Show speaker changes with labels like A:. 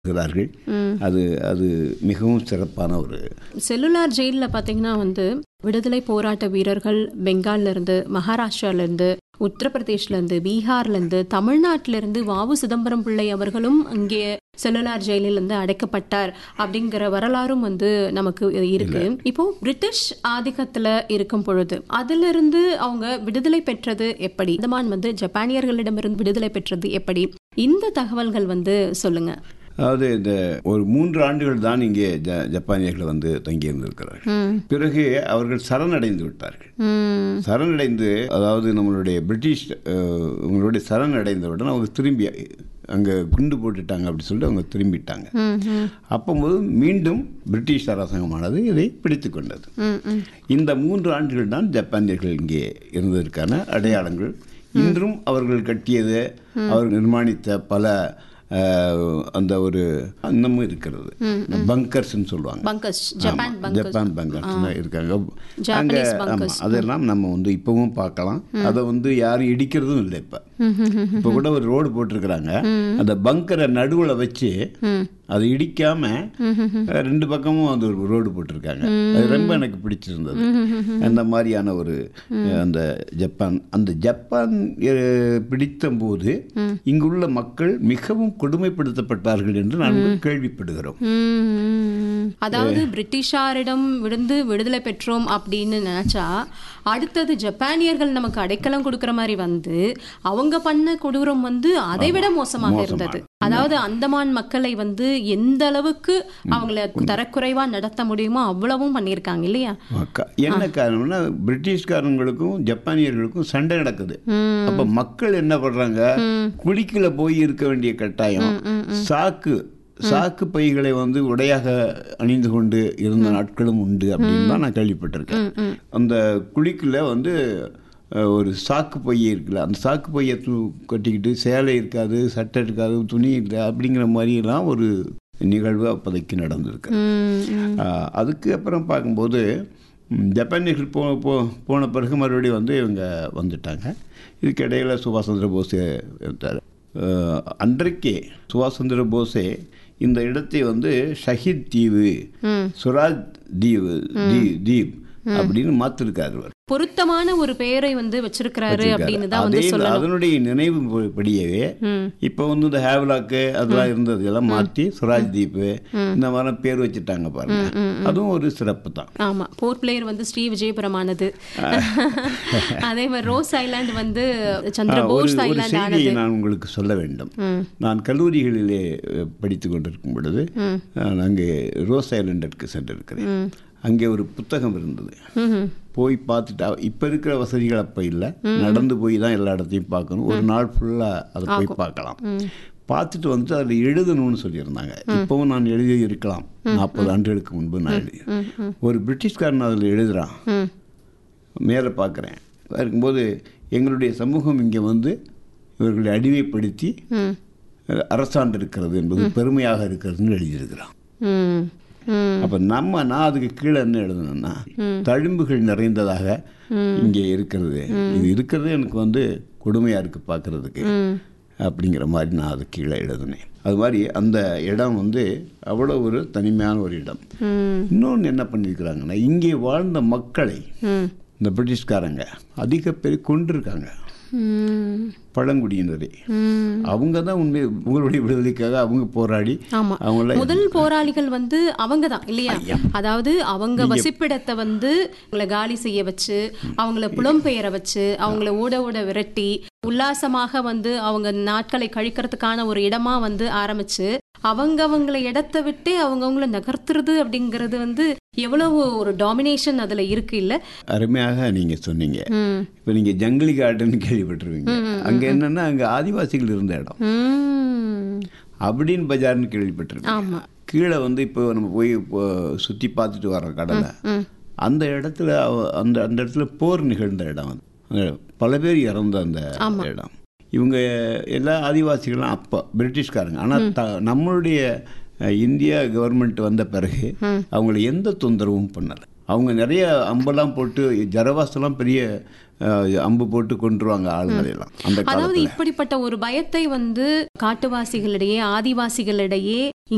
A: இருக்கிறார்கள் அது அது மிகவும் சிறப்பான ஒரு
B: செல்லுலார் ஜெயிலில் பார்த்தீங்கன்னா வந்து விடுதலை போராட்ட வீரர்கள் பெங்கால்ல இருந்து மகாராஷ்டிரால இருந்து உத்தரப்பிரதேஷ்ல இருந்து பீகார்ல இருந்து தமிழ்நாட்டில இருந்து வாவு சிதம்பரம் பிள்ளை அவர்களும் அங்கே செல்லுலார் ஜெயிலில் இருந்து அடைக்கப்பட்டார் அப்படிங்கிற வரலாறும் வந்து நமக்கு இருக்கு இப்போ பிரிட்டிஷ் ஆதிக்கத்துல இருக்கும் பொழுது அதுல இருந்து அவங்க விடுதலை பெற்றது எப்படி இந்தமான் வந்து ஜப்பானியர்களிடமிருந்து விடுதலை பெற்றது எப்படி இந்த தகவல்கள் வந்து சொல்லுங்க
A: அதாவது இந்த ஒரு மூன்று ஆண்டுகள் தான் இங்கே ஜ ஜப்பானியர்கள் வந்து தங்கியிருந்திருக்கிறார்கள்
B: ம்
A: பிறகு அவர்கள் சரணடைந்து விட்டார்கள்
B: ம்
A: சரணடைந்து அதாவது நம்மளுடைய பிரிட்டிஷ் அஹ், உங்களுடைய சரணடைந்தவுடன் அவங்க திரும்பி அங்கே குண்டு போட்டுட்டாங்க அப்படி சொல்லிட்டு அவங்க திரும்பிட்டாங்க
B: ம் ம்
A: அப்போது மீண்டும் பிரிட்டிஷ் அரசாங்கமானது இதை பிடித்து கொண்டது
B: ம் ம்
A: இந்த மூன்று ஆண்டுகள் தான் ஜப்பானியர்கள் இங்கே இருந்ததற்கான அடையாளங்கள் இன்றும் அவர்கள் கட்டியது அவர்கள் நிர்மாணித்த பல அஹ், அந்த ஒரு இன்னமும் இருக்கிறது பங்கர்ஸ்ன்னு சொல்லுவாங்க
B: பங்கர்ஸ் ஜப்பான்
A: ஆமா,
B: பங்கர்ஸ்
A: ஜப்பான் பங்கர்ஸ் இருக்காங்க அங்க
B: Japanese
A: ஆமா,
B: bunkers.
A: அதெல்லாம் நம்ம வந்து இப்பவும் பார்க்கலாம் அதை வந்து யாரும் இடிக்கிறதும் இல்லை இப்ப இப்ப கூட ஒரு ரோடு போட்டிருக்கிறாங்க அந்த பங்கரை நடுவுல வச்சு அதை இடிக்காம அஹ், ரெண்டு பக்கமும் அந்த ஒரு ரோடு போட்டிருக்காங்க அது ரொம்ப எனக்கு பிடிச்சிருந்தது அந்த மாதிரியான ஒரு அஹ், அந்த ஜப்பான் அந்த ஜப்பான் அஹ், பிடித்த போது இங்குள்ள மக்கள் மிகவும் கொடுமைப்படுத்தப்பட்டார்கள் என்று நாங்கள் கேள்விப்படுகிறோம்
B: ம். அதாவது பிரிட்டிஷாரிடம் விழுந்து விடுதலை பெற்றோம் அப்படின்னு நினைச்சா அடுத்தது ஜப்பானியர்கள் நமக்கு அடைக்கலம் கொடுக்கிற மாதிரி வந்து அவங்க பண்ண கொடூரம் வந்து அதை விட மோசமாக இருந்தது அதாவது அந்தமான் மக்களை வந்து எந்த அளவுக்கு அவங்கள தரக்குறைவா நடத்த முடியுமோ அவ்வளவும் பண்ணியிருக்காங்க இல்லையா
A: அக்கா, என்ன காரணம்னா பிரிட்டிஷ்காரங்களுக்கும் ஜப்பானியர்களுக்கும் சண்டை நடக்குது அப்ப மக்கள் என்ன பண்றாங்க குடிக்கல போய் இருக்க வேண்டிய கட்டாயம் சாக்கு சாக்கு பைகளை வந்து உடையாக அணிந்து கொண்டு இருந்த நாட்களும் உண்டு அப்படின்னு தான் நான் கேள்விப்பட்டிருக்கேன் அந்த குழிக்குள்ள வந்து அஹ், ஒரு சாக்கு பை இருக்குல்ல அந்த சாக்கு பையை தூ கட்டிக்கிட்டு சேலை இருக்காது சட்டை இருக்காது துணி இல்லை அப்படிங்கிற மாதிரிலாம் ஒரு நிகழ்வு அப்போதைக்கு நடந்திருக்கு
B: ம், ம்.
A: ஆஹ் அதுக்கு அப்புறம் பார்க்கும்போது ம், ஜப்பானியர்கள் போ போ போன பிறகு மறுபடியும் வந்து இவங்க வந்துட்டாங்க இதுக்கு இடையில சுபாஷ் சந்திர போஸே இருந்தார் ஆஹ் அன்றைக்கே சுபாஷ் சந்திர போஸே இந்த இடத்தை வந்து ஷஹீத் தீவு சுராஜ் தீவு தீ தீப் அப்படின்னு மாத்திருக்காரு அவர்
B: பொருத்தமான ஒரு பெயரை வந்து வச்சிருக்கிறாரு அப்படின்னு தான் வந்து
A: அதே
B: சொல்லணும்
A: அதனுடைய நினைவு ப- படியவே இப்போ வந்து இந்த ஹேவ்லாக்கு அதெல்லாம் இருந்தது எல்லாம் மாற்றி சுராஜ் தீப்பு இந்த மாதிரி பேர் வச்சுட்டாங்க பாருங்க அதுவும் ஒரு சிறப்பு தான்
B: ஆமா போர்ட் பிளேயர் வந்து ஸ்ரீ விஜயபுரமானது அதே மாதிரி ரோஸ் ஐலாண்ட் வந்து சந்திர
A: ஒரு
B: போஸ்
A: ஒரு
B: ஐலாண்ட்
A: செய்தியை
B: ஆனது
A: நான் உங்களுக்கு சொல்ல வேண்டும் நான் கல்லூரிகளிலே அஹ், படித்து கொண்டிருக்கும் பொழுது நான் அங்கே ரோஸ் ஐலண்டிற்கு சென்றிருக்கிறேன் அங்கே ஒரு புத்தகம் இருந்தது
B: ம்ஹும்.
A: போய் பார்த்துட்டு அவ- இப்ப இருக்கிற வசதிகள் அப்ப இல்லை நடந்து போய் தான் எல்லா இடத்தையும் பார்க்கணும் ஒரு நாள் ஃபுல்லாக அதை போய் பார்க்கலாம் பார்த்துட்டு வந்து அதில் எழுதணும்னு சொல்லியிருந்தாங்க இப்போவும் நான் எழுதி இருக்கலாம் நாற்பது ஆண்டுகளுக்கு முன்பு நான் எழுதி ஒரு பிரிட்டிஷ்காரன் அதில் எழுதுறான்
B: ம்.
A: மேலே பார்க்குறேன் இருக்கும்போது எங்களுடைய சமூகம் இங்கே வந்து இவர்களை அடிமைப்படுத்தி
B: ம்.
A: அரசாண்டு இருக்கிறது என்பது பெருமையாக இருக்கிறதுன்னு எழுதியிருக்கிறான்
B: ம். ம்.
A: அப்போ நம்ம நான் அதுக்கு கீழே என்ன எழுதணும்னா தழும்புகள் நிறைந்ததாக இங்கே இருக்கிறது இது இருக்கிறது எனக்கு வந்து கொடுமையாக இருக்குது பார்க்குறதுக்கு
B: ம்.
A: அப்படிங்கிற மாதிரி நான் அது கீழே எழுதினேன் அது மாதிரி அந்த இடம் வந்து அவ்வளோ ஒரு தனிமையான ஒரு இடம்
B: ம்.
A: இன்னொன்று என்ன பண்ணியிருக்கிறாங்கன்னா இங்கே வாழ்ந்த மக்களை
B: ம்.
A: இந்த பிரிட்டிஷ்காரங்க அதிக பேர் கொண்டிருக்காங்க
B: ம்.
A: பழங்குடியினரே
B: ம்.
A: அவங்க தான் உண்மை உங்களுடைய விடுதலைக்காக அவங்க போராடி
B: ஆமா
A: அவங்கள
B: முதல் போராளிகள் வந்து அவங்க தான் இல்லையா அதாவது அவங்க வசிப்பிடத்தை வந்து அவங்கள காலி செய்ய வச்சு அவங்கள புலம்பெயர வச்சு அவங்கள ஓட ஓட விரட்டி உல்லாசமாக வந்து அவங்க நாட்களை கழிக்கிறதுக்கான ஒரு இடமா வந்து ஆரம்பிச்சு அவங்க அவங்கள இடத்த விட்டு அவங்கவுங்கள நகர்த்துறது அப்படிங்கிறது வந்து எவ்வளவு ஒரு டாமினேஷன் அதுல இருக்கு இல்ல
A: அருமையாக நீங்க சொன்னீங்க
B: ம்.
A: இப்போ நீங்க ஜங்கிலி கார்டன் கேள்விப்பட்டிருவீங்க அங்க என்னன்னா அங்க ஆதிவாசிகள் இருந்த இடம்
B: ம்.
A: அப்படின்னு பஜார்னு கேள்விப்பட்டிருக்கேன்
B: ஆமா
A: கீழே வந்து இப்போ நம்ம போய் இப்போ சுற்றி பார்த்துட்டு வரோம் கடலை
B: ம்.
A: அந்த இடத்துல அவ- அந்த அந்த இடத்துல போர் நிகழ்ந்த இடம் அது அந்த பல பேர் இறந்த அந்த இடம் இவங்க எல்லா ஆதிவாசிகளும் அப்போ பிரிட்டிஷ்காரங்க ஆனால் த நம்மளுடைய அஹ், இந்தியா கவர்மெண்ட் வந்த பிறகு அவங்கள எந்த தொந்தரவும் பண்ணலை அவங்க நிறைய அம்பெல்லாம் போட்டு ஜரவாசெல்லாம் பெரிய அஹ், அம்பு போட்டு கொண்டுருவாங்க ஆளுங்களையெல்லாம் அந்த
B: அதாவது
A: காலத்தில்
B: இப்படிப்பட்ட ஒரு பயத்தை வந்து காட்டுவாசிகளிடையே ஆதிவாசிகளிடையே